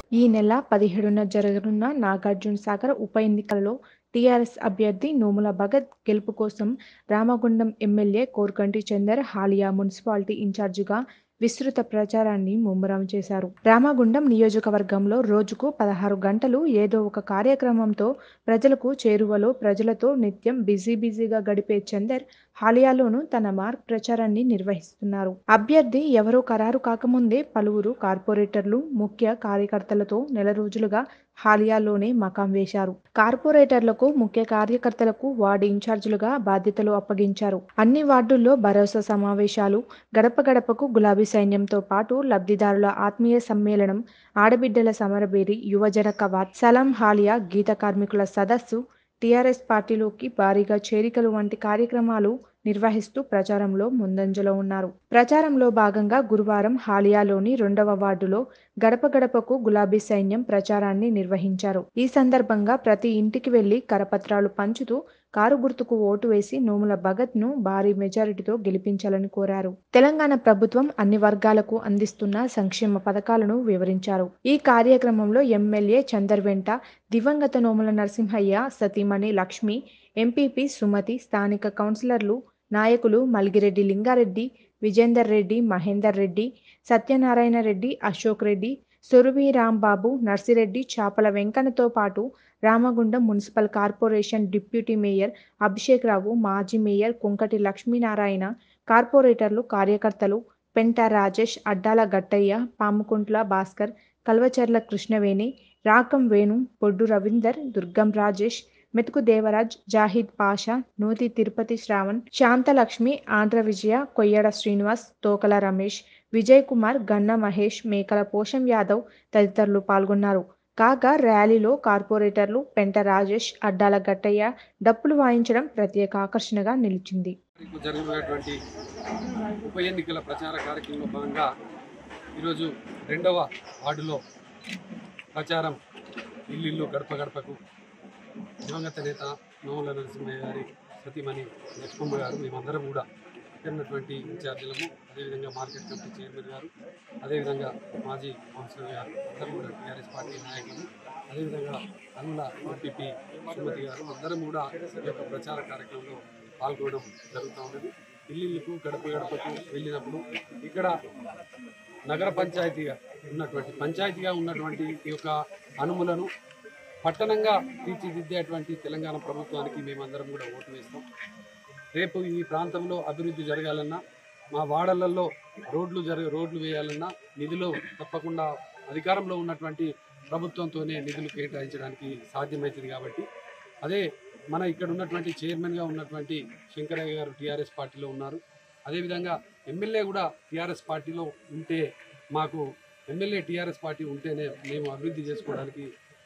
ఈ నెల పదిహేడున జరగనున్న నాగార్జునసాగర్ ఉప ఎన్నికలలో టీఆర్ఎస్ అభ్యర్థి నోముల భగత్ గెలుపు కోసం రామగుండం ఎమ్మెల్యే కోరుకంటి చందర్ హాలియా మున్సిపాలిటీ ఇన్ఛార్జిగా విస్తృత ప్రచారాన్ని ముమ్మరం చేశారు రామగుండం నియోజకవర్గంలో రోజుకు పదహారు గంటలు ఏదో ఒక కార్యక్రమంతో ప్రజలకు చేరువలో ప్రజలతో నిత్యం బిజీ బిజీగా గడిపే చందర్ హాలియాలోనూ తన మార్క్ ప్రచారాన్ని నిర్వహిస్తున్నారు అభ్యర్థి ఎవరో ఖరారు కాకముందే పలువురు కార్పొరేటర్లు ముఖ్య కార్యకర్తలతో నెల రోజులుగా హాలియాలోనే మకాం వేశారు కార్పొరేటర్లకు ముఖ్య కార్యకర్తలకు వార్డు ఇన్ఛార్జీలుగా బాధ్యతలు అప్పగించారు అన్ని వార్డుల్లో భరోసా సమావేశాలు గడప గడపకు గులాబీ సైన్యంతో పాటు లబ్ధిదారుల ఆత్మీయ సమ్మేళనం ఆడబిడ్డల సమరబేరి యువజన కవాత్ సలాం హాలియా గీత కార్మికుల సదస్సు టీఆర్ఎస్ పార్టీలోకి భారీగా చేరికలు వంటి కార్యక్రమాలు నిర్వహిస్తూ ప్రచారంలో ముందంజలో ఉన్నారు ప్రచారంలో భాగంగా గురువారం హాలియాలోని రెండవ వార్డులో గడప గడపకు గులాబీ సైన్యం ప్రచారాన్ని నిర్వహించారు ఈ సందర్భంగా ప్రతి ఇంటికి వెళ్లి కరపత్రాలు పంచుతూ కారు గుర్తుకు ఓటు వేసి నోముల భగత్ ను భారీ మెజారిటీతో గెలిపించాలని కోరారు తెలంగాణ ప్రభుత్వం అన్ని వర్గాలకు అందిస్తున్న సంక్షేమ పథకాలను వివరించారు ఈ కార్యక్రమంలో ఎమ్మెల్యే చందర్ వెంట దివంగత నోముల నరసింహయ్య సతీమణి లక్ష్మి ఎంపీపీ సుమతి స్థానిక కౌన్సిలర్లు నాయకులు మల్గిరెడ్డి లింగారెడ్డి విజేందర్ రెడ్డి మహేందర్ రెడ్డి సత్యనారాయణ రెడ్డి అశోక్ రెడ్డి సురభి రాంబాబు నర్సిరెడ్డి చాపల వెంకన్నతో పాటు Ramagundam municipal corporation deputy mayor Abhishek Rao మాజీ మేయర్ కుంకటి లక్ష్మీనారాయణ కార్పొరేటర్లు కార్యకర్తలు పెంట రాజేష్ అడ్డాల గట్టయ్య పాముకుంట్ల భాస్కర్ కల్వచర్ల కృష్ణవేణి రాకం వేణు పొడ్డు రవీందర్ దుర్గం రాజేష్ మెతుకు దేవరాజ్ జాహిద్ పాషా నూతి తిరుపతి శ్రావణ్ శాంతలక్ష్మి ఆంధ్ర విజయ కొయ్యడ శ్రీనివాస్ తోకల రమేష్ విజయ్ కుమార్ గన్న మహేష్ మేకల పోషం యాదవ్ తదితరులు పాల్గొన్నారు కాగా ర్యాలీలో కార్పొరేటర్లు పెంట రాజేష్ అడ్డాల గట్టయ్య డప్పులు వాయించడం ప్రత్యేక ఆకర్షణగా నిలిచింది తారీఖు జరగనున్నటువంటి ఉప ఎన్నికల ప్రచార కార్యక్రమంలో భాగంగా ఈరోజు రెండవ వార్డులో ప్రచారం ఇల్లు గడప గడపకు దివంగత నేత నోముల నరసింహయ్య గారి సతీమణి లక్ష్మమ్మ గారు మేమందరం కూడా ఇక్కడ ఉన్నటువంటి ఇన్ఛార్జీలము అదేవిధంగా మార్కెట్ కమిటీ చైర్మన్ గారు అదేవిధంగా మాజీ కౌన్సిలర్ గారు అందరూ కూడా టీఆర్ఎస్ పార్టీ నాయకులు అదేవిధంగా అన్న ఎంపీపీ సుమతి గారు అందరం కూడా ఈ యొక్క ప్రచార కార్యక్రమంలో పాల్గొనడం జరుగుతూ ఉన్నది ఇల్లుకు గడప గడపకు వెళ్ళినప్పుడు ఇక్కడ నగర పంచాయతీగా ఉన్నటువంటి పంచాయతీగా ఉన్నటువంటి ఈ యొక్క అనుములను పట్టణంగా తీర్చిదిద్దేటువంటి తెలంగాణ ప్రభుత్వానికి మేమందరం కూడా ఓటు వేస్తాం రేపు ఈ ప్రాంతంలో అభివృద్ధి జరగాలన్నా మా వాడలలో రోడ్లు జరగ రోడ్లు వేయాలన్నా నిధులు తప్పకుండా అధికారంలో ఉన్నటువంటి ప్రభుత్వంతోనే నిధులు కేటాయించడానికి సాధ్యమవుతుంది కాబట్టి అదే మన ఇక్కడ ఉన్నటువంటి చైర్మన్గా ఉన్నటువంటి శంకరయ్య గారు టీఆర్ఎస్ పార్టీలో ఉన్నారు అదేవిధంగా ఎమ్మెల్యే కూడా టీఆర్ఎస్ పార్టీలో ఉంటే మాకు ఎమ్మెల్యే టీఆర్ఎస్ పార్టీ ఉంటేనే మేము అభివృద్ధి చేసుకోవడానికి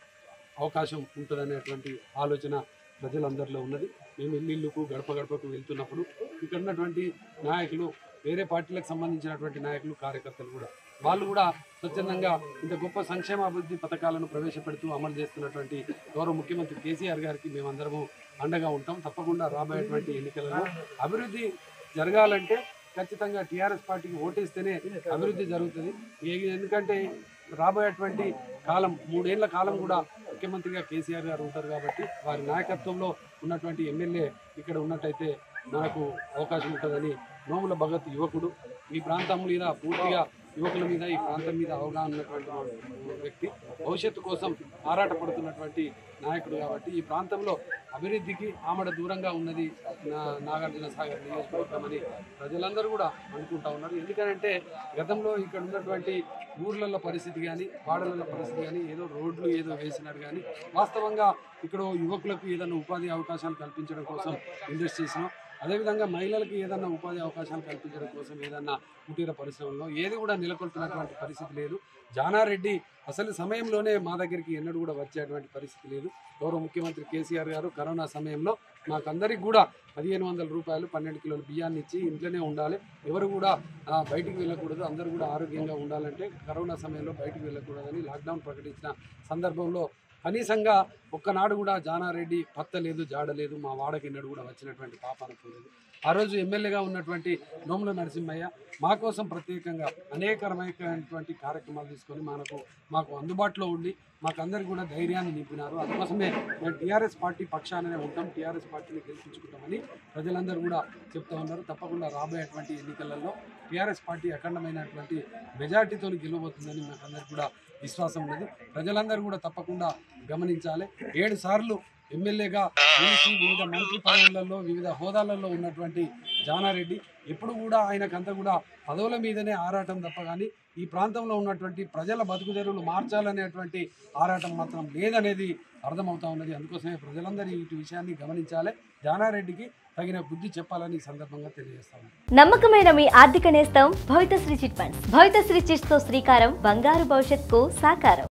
అవకాశం ఉంటుందనేటువంటి ఆలోచన ప్రజలందరిలో ఉన్నది మేము ఇల్లుకు గడప గడపకు వెళ్తున్నప్పుడు ఇక్కడ ఉన్నటువంటి నాయకులు వేరే పార్టీలకు సంబంధించినటువంటి నాయకులు కార్యకర్తలు కూడా వాళ్ళు కూడా స్వచ్ఛందంగా ఇంత గొప్ప సంక్షేమ అభివృద్ధి పథకాలను ప్రవేశపెడుతూ అమలు చేస్తున్నటువంటి గౌరవ ముఖ్యమంత్రి కేసీఆర్ గారికి మేమందరము అండగా ఉంటాం తప్పకుండా రాబోయేటువంటి ఎన్నికలలో అభివృద్ధి జరగాలంటే ఖచ్చితంగా టీఆర్ఎస్ పార్టీకి ఓటేస్తేనే అభివృద్ధి జరుగుతుంది ఏ- ఎందుకంటే రాబోయేటువంటి కాలం మూడేళ్ల కాలం కూడా ముఖ్యమంత్రిగా కేసీఆర్ గారు ఉంటారు కాబట్టి వారి నాయకత్వంలో ఉన్నటువంటి ఎమ్మెల్యే ఇక్కడ ఉన్నట్టయితే మనకు అవకాశం ఉంటుందని నోముల భగత్ యువకుడు ఈ ప్రాంతం మీద పూర్తిగా యువకుల మీద ఈ ప్రాంతం మీద అవగాహన ఉన్నటువంటి వ్యక్తి భవిష్యత్తు కోసం ఆరాటపడుతున్నటువంటి నాయకుడు కాబట్టి ఈ ప్రాంతంలో అభివృద్ధికి ఆమడ దూరంగా ఉన్నది నా- నాగార్జున సాగర్ నియోజకవర్గం అని ప్రజలందరూ కూడా అనుకుంటా ఉన్నారు ఎందుకంటే గతంలో ఇక్కడ ఉన్నటువంటి ఊర్లలో పరిస్థితి కానీ వాడలలో పరిస్థితి కానీ ఏదో రోడ్లు ఏదో వేసినారు కానీ వాస్తవంగా ఇక్కడ యువకులకు ఏదైనా ఉపాధి అవకాశాలు కల్పించడం కోసం ఇన్వెస్ట్ చేసినాం అదేవిధంగా మహిళలకు ఏదైనా ఉపాధి అవకాశాలు కల్పించడం కోసం ఏదన్నా కుటీర పరిశ్రమలో ఏది కూడా నెలకొల్పినటువంటి పరిస్థితి లేదు జానారెడ్డి అసలు సమయంలోనే మా దగ్గరికి ఎన్నడూ కూడా వచ్చేటువంటి పరిస్థితి లేదు గౌరవ ముఖ్యమంత్రి కేసీఆర్ గారు కరోనా సమయంలో మాకందరికి కూడా పదిహేను వందల రూపాయలు పన్నెండు కిలోల బియ్యాన్ని ఇచ్చి ఇంట్లోనే ఉండాలి ఎవరు కూడా ఆ, బయటికి వెళ్ళకూడదు అందరూ కూడా ఆరోగ్యంగా ఉండాలంటే కరోనా సమయంలో బయటికి వెళ్ళకూడదని లాక్డౌన్ ప్రకటించిన సందర్భంలో కనీసంగా ఒక్కనాడు కూడా జానారెడ్డి పత్త లేదు జాడ లేదు మా వాడకి ఎన్నడూ కూడా వచ్చినటువంటి పాపాన పోలేదు ఆ రోజు ఎమ్మెల్యేగా ఉన్నటువంటి నోముల నరసింహయ్య మా కోసం ప్రత్యేకంగా అనేకరమైనటువంటి కార్యక్రమాలు తీసుకొని మనకు మాకు అందుబాటులో ఉండి మాకందరికి కూడా ధైర్యాన్ని నింపినారు అందుకోసమే మేము టీఆర్ఎస్ పార్టీ పక్షాననే ఉంటాం టీఆర్ఎస్ పార్టీని గెలిపించుకుంటామని ప్రజలందరూ కూడా చెప్తా ఉన్నారు తప్పకుండా రాబోయేటువంటి ఎన్నికలలో టీఆర్ఎస్ పార్టీ అఖండమైనటువంటి మెజార్టీతో గెలవబోతుందని మాకందరికి కూడా విశ్వాసం ఉన్నది ప్రజలందరూ కూడా తప్పకుండా గమనించాలి ఏడు సార్లు ఎమ్మెల్యేగా గెలిచి వివిధ మంత్రి పదవులలో వివిధ హోదాలలో ఉన్నటువంటి జానారెడ్డి ఎప్పుడు కూడా ఆయనకంతా కూడా పదవుల మీదనే ఆరాటం తప్ప కానీ ఈ ప్రాంతంలో ఉన్నటువంటి ప్రజల బతుకుదెరువులు మార్చాలనేటువంటి ఆరాటం మాత్రం లేదనేది అర్థమవుతా ఉన్నది అందుకోసమే ప్రజలందరూ ఈ విషయాన్ని గమనించాలి జానారెడ్డికి తగిన బుద్ధి చెప్పాలని ఈ సందర్భంగా తెలియజేస్తాను నమ్మకమైన మీ ఆర్థిక నేస్తం Bhavithasri chit funds Bhavithasri chits తో శ్రీకారం బంగారు భవిష్యత్కు సాకారం